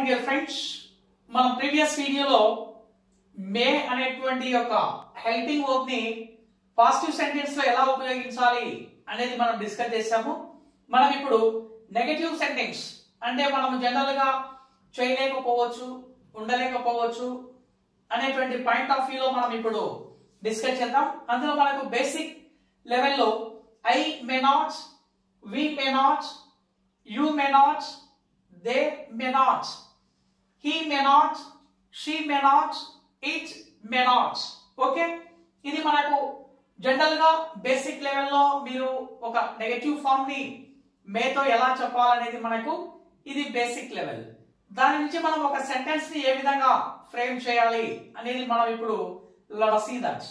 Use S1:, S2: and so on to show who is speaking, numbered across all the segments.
S1: morning dear friends మనం previous వీడియోలో may అనేటువంటి యొక్క హెల్పింగ్ వర్బ్ ని పాజిటివ్ సెంటెన్స్ లో ఎలా ఉపయోగించాలి అనేది మనం డిస్కస్ చేసాము మనం ఇప్పుడు నెగటివ్ సెంటెన్స్ అంటే మనం జనరల్ గా చేయలేకపోవచ్చు ఉండలేకపోవచ్చు అనేటువంటి పాయింట్ ఆఫ్ వ్యూలో మనం ఇప్పుడు డిస్కస్ చేద్దాం అందులో మనకు బేసిక్ లెవెల్లో I may not we may not you may not they may not he may not she may not it may not okay ఇది మనకు జనరల్ గా బేసిక్ లెవెల్లో మీరు ఒక నెగటివ్ ఫామ్ ని మేతో ఎలా చెప్పాలనేది మనకు ఇది బేసిక్ లెవెల్ దాని నుంచి మనం ఒక సెంటెన్స్ ని ఏ విధంగా ఫ్రేమ్ చేయాలి అనేది మనం ఇప్పుడు see that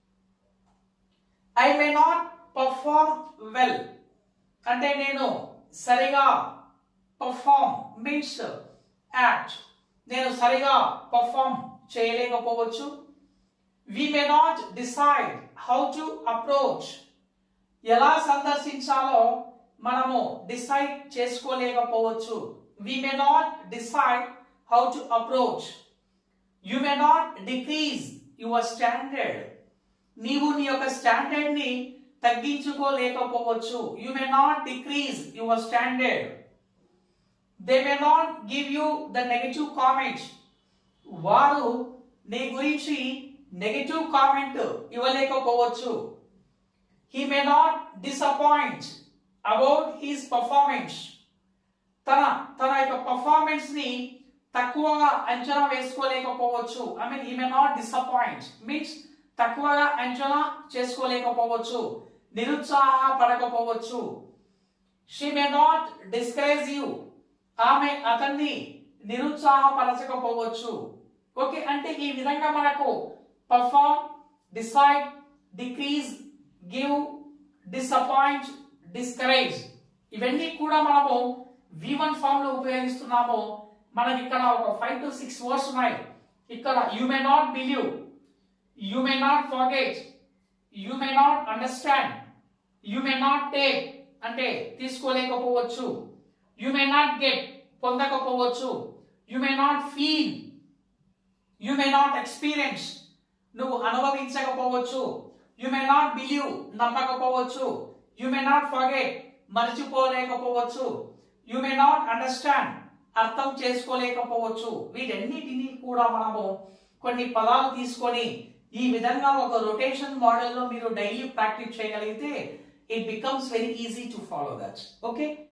S1: I may not perform well అంటే నేను సరిగా పర్ఫార్మ్ మీన్స్ యాక్ట్ నేను సరిగా పర్ఫార్మ్ చేయలేకపోవచ్చు we may not decide how to approach ఎలా సందర్శించాలో మనము డిసైడ్ చేసుకోలేకపోవచ్చు we may not decide how to approach you may not decrease your standard నీవు నీ యొక్క స్టాండర్డ్ ని తగ్గించుకోలేకపోవచ్చు you may not decrease your standard they may not give you the negative comment వారు నీ గురించి నెగటివ్ కామెంట్ ఇవ్వలేకపోవచ్చు he may not disappoint about his performance తన తన యొక్క పర్ఫార్మెన్స్ ని తక్కువగా అంచనా వేసుకోలేకపోవచ్చు ఐ మీన్ ఈ మే నాట్ డిసప్పాయింట్ మీన్స్ తక్కువగా అంచనా చేసుకోలేకపోవచ్చు నిరుత్సాహపడకపోవచ్చు she may not discourage you ఆమె అతన్ని నిరుత్సాహపరచకపోవచ్చు ఓకే అంటే ఈ విధంగా మనకు perform decide decrease give disappoint discourage ఇవన్నీ కూడా మనము వి వన్ ఫామ్ లో ఉపయోగిస్తున్నాము మనకి ఇక్కడ ఒక ఫైవ్ టు సిక్స్ వర్డ్స్ ఉన్నాయి ఇక్కడ you may not believe you may not forget you may not understand you may not take అంటే తీసుకోలేకపోవచ్చు యు మే నాట్ గెట్ పొందకపోవచ్చు you may not feel you may not experience నువ్వు అనుభవించకపోవచ్చు you may not believe నమ్మకపోవచ్చు you may not forget మర్చిపోలేకపోవచ్చు you may not understand అర్థం చేసుకోలేకపోవచ్చు వీటన్నిటినీ కూడా మనము కొన్ని పదాలు తీసుకొని ఈ విధంగా ఒక రొటేషన్ మోడల్లో మీరు డైలీ ప్రాక్టీస్ చేయగలిగితే it becomes very easy to follow that okay